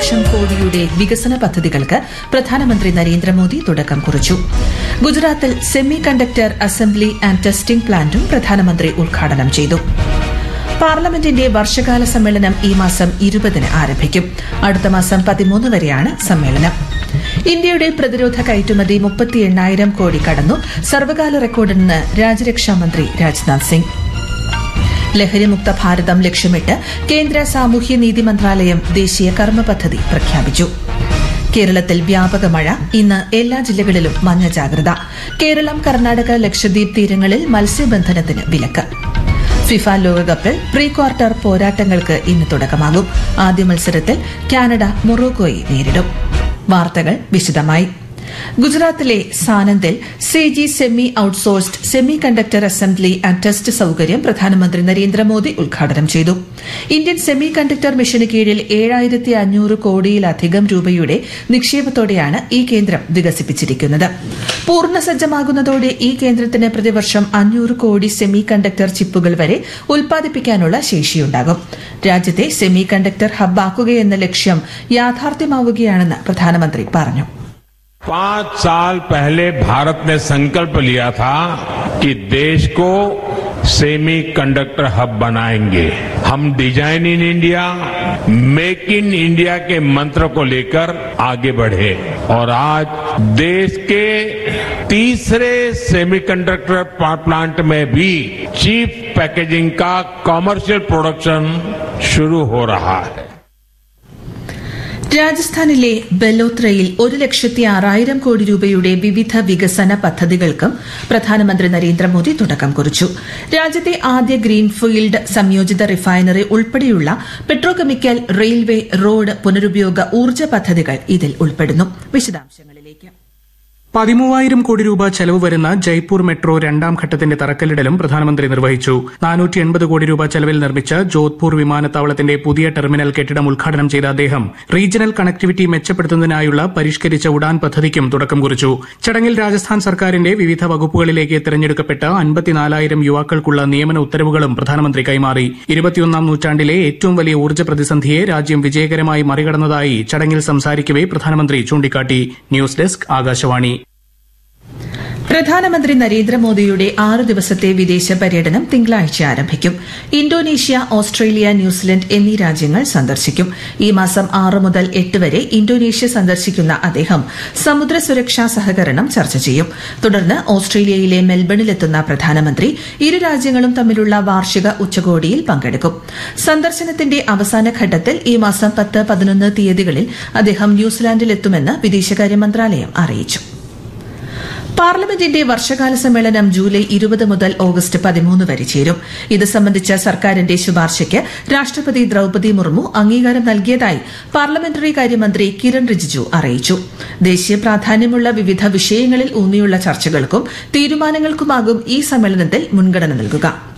ലക്ഷം കോടിയുടെ വികസന പദ്ധതികൾക്ക് പ്രധാനമന്ത്രി നരേന്ദ്രമോദി തുടക്കം കുറിച്ചു ഗുജറാത്തിൽ semiconductor assembly and testing പ്ലാന്റും പ്രധാനമന്ത്രി ഉദ്ഘാടനം ചെയ്തു പാർലമെന്റിന്റെ വർഷകാല സമ്മേളനം ഈ മാസം ഇരുപതിന് ആരംഭിക്കും അടുത്ത മാസം പതിമൂന്ന് വരെയാണ് സമ്മേളനം ഇന്ത്യയുടെ പ്രതിരോധ കയറ്റുമതി മുപ്പത്തി എണ്ണായിരം കോടി കടന്നു സർവകാല റെക്കോർഡെന്ന് രാജ്യരക്ഷാമന്ത്രി രാജ്നാഥ് സിംഗ് ലഹരിമുക്ത ഭാരതം ലക്ഷ്യമിട്ട് കേന്ദ്ര സാമൂഹ്യനീതി മന്ത്രാലയം ദേശീയ കർമ്മ പദ്ധതി പ്രഖ്യാപിച്ചു കേരളത്തിൽ വ്യാപക മഴ ഇന്ന് എല്ലാ ജില്ലകളിലും മഞ്ഞ ജാഗ്രത കേരളം കർണാടക ലക്ഷദ്വീപ് തീരങ്ങളിൽ മത്സ്യബന്ധനത്തിന് വിലക്ക് ഫിഫ ലോകകപ്പിൽ പ്രീ ക്വാർട്ടർ പോരാട്ടങ്ങൾക്ക് ഇന്ന് തുടക്കമാകും ആദ്യ മത്സരത്തിൽ കാനഡ മൊറോക്കോയെ നേരിടും വാർത്തകൾ വിശദമായി ഗുജറാത്തിലെ സാനന്ദിൽ C G semi outsourced semiconductor assembly and test സൌകര്യം പ്രധാനമന്ത്രി നരേന്ദ്രമോദി ഉദ്ഘാടനം ചെയ്തു ഇന്ത്യൻ സെമി കണ്ടക്ടർ മിഷന് കീഴിൽ ഏഴായിരത്തി അഞ്ഞൂറ് കോടിയിലധികം രൂപയുടെ നിക്ഷേപത്തോടെയാണ് ഈ കേന്ദ്രം വികസിപ്പിച്ചിരിക്കുന്നത് പൂർണ്ണസജ്ജമാകുന്നതോടെ ഈ കേന്ദ്രത്തിന് പ്രതിവർഷം അഞ്ഞൂറ് കോടി സെമി കണ്ടക്ടർ ചിപ്പുകൾ വരെ ഉൽപ്പാദിപ്പിക്കാനുള്ള ശേഷിയുണ്ടാകും രാജ്യത്തെ സെമി കണ്ടക്ടർ ഹബ്ബാക്കുകയെന്ന ലക്ഷ്യം യാഥാർത്ഥ്യമാവുകയാണെന്ന് പ്രധാനമന്ത്രി പറഞ്ഞു पांच साल पहले भारत ने संकल्प लिया था कि देश को सेमी कंडक्टर हब बनाएंगे हम design in India make in India के मंत्र को लेकर आगे बढ़े और आज देश के तीसरे सेमीकंडक्टर प्लांट में भी चीप पैकेजिंग का कॉमर्शियल प्रोडक्शन शुरू हो रहा है രാജസ്ഥാനിലെ ബലോത്രയിൽ ഒരു ലക്ഷത്തി ആറായിരം കോടി രൂപയുടെ വിവിധ വികസന പദ്ധതികൾക്കും പ്രധാനമന്ത്രി നരേന്ദ്രമോദി തുടക്കം കുറിച്ചു രാജ്യത്തെ ആദ്യ ഗ്രീൻഫീൽഡ് സംയോജിത റിഫൈനറി ഉൾപ്പെടെയുള്ള പെട്രോകെമിക്കൽ റെയിൽവേ റോഡ് പുനരുപയോഗ ഊർജ്ജ പദ്ധതികൾ ഇതിൽ ഉൾപ്പെടുന്നു വിശദാംശങ്ങളിലേക്ക് പതിമൂവായിരം കോടി രൂപ ചെലവ് വരുന്ന ജയ്പൂർ മെട്രോ രണ്ടാം ഘട്ടത്തിന്റെ തറക്കല്ലിടലും പ്രധാനമന്ത്രി നിർവഹിച്ചു നാനൂറ്റി എൺപത് കോടി രൂപ ചെലവിൽ നിർമ്മിച്ച ജോധ്പൂർ വിമാനത്താവളത്തിന്റെ പുതിയ ടെർമിനൽ കെട്ടിടം ഉദ്ഘാടനം ചെയ്ത അദ്ദേഹം റീജിയണൽ കണക്ടിവിറ്റി മെച്ചപ്പെടുത്തുന്നതിനായുള്ള പരിഷ്കരിച്ച ഉഡാൻ പദ്ധതിക്കും തുടക്കം കുറിച്ചു ചടങ്ങിൽ രാജസ്ഥാൻ സർക്കാരിന്റെ വിവിധ വകുപ്പുകളിലേക്ക് തെരഞ്ഞെടുക്കപ്പെട്ട അൻപത്തിനാലായിരം യുവാക്കൾക്കുള്ള നിയമന ഉത്തരവുകളും പ്രധാനമന്ത്രി കൈമാറി ഇരുപത്തിയൊന്നാം നൂറ്റാണ്ടിലെ ഏറ്റവും വലിയ ഊർജ്ജ പ്രതിസന്ധിയെ രാജ്യം വിജയകരമായി മറികടന്നതായി ചടങ്ങിൽ സംസാരിക്കവെ പ്രധാനമന്ത്രി ചൂണ്ടിക്കാട്ടി ന്യൂസ് ഡെസ്ക് ആകാശവാണി പ്രധാനമന്ത്രി നരേന്ദ്രമോദിയുടെ ആറ് ദിവസത്തെ വിദേശ പര്യടനം തിങ്കളാഴ്ച ആരംഭിക്കും ഇന്തോനേഷ്യ ഓസ്ട്രേലിയ ന്യൂസിലൻഡ് എന്നീ രാജ്യങ്ങൾ സന്ദർശിക്കും ഈ മാസം ആറ് മുതൽ എട്ട് വരെ ഇന്തോനേഷ്യ സന്ദർശിക്കുന്ന അദ്ദേഹം സമുദ്ര സുരക്ഷാ സഹകരണം ചർച്ച ചെയ്യും തുടർന്ന് ഓസ്ട്രേലിയയിലെ മെൽബണിലെത്തുന്ന പ്രധാനമന്ത്രി ഇരു രാജ്യങ്ങളും തമ്മിലുള്ള വാർഷിക ഉച്ചകോടിയിൽ പങ്കെടുക്കും സന്ദർശനത്തിന്റെ അവസാന ഘട്ടത്തിൽ ഈ മാസം പത്ത് പതിനൊന്ന് തീയതികളിൽ അദ്ദേഹം ന്യൂസിലാൻഡിലെത്തുമെന്ന് വിദേശകാര്യ മന്ത്രാലയം അറിയിച്ചു പാർലമെന്റിന്റെ വർഷകാല സമ്മേളനം ജൂലൈ ഇരുപത് മുതൽ ഓഗസ്റ്റ് പതിമൂന്ന് വരെ ചേരും ഇത് സംബന്ധിച്ച സർക്കാരിന്റെ ശുപാർശയ്ക്ക് രാഷ്ട്രപതി ദ്രൌപതി മുർമു അംഗീകാരം നൽകിയതായി പാർലമെന്ററി കാര്യമന്ത്രി കിരൺ റിജിജു അറിയിച്ചു ദേശീയ പ്രാധാന്യമുള്ള വിവിധ വിഷയങ്ങളിൽ ഊന്നിയുള്ള ചർച്ചകൾക്കും തീരുമാനങ്ങൾക്കുമാകും ഈ സമ്മേളനത്തിൽ മുൻഗണന നൽകുക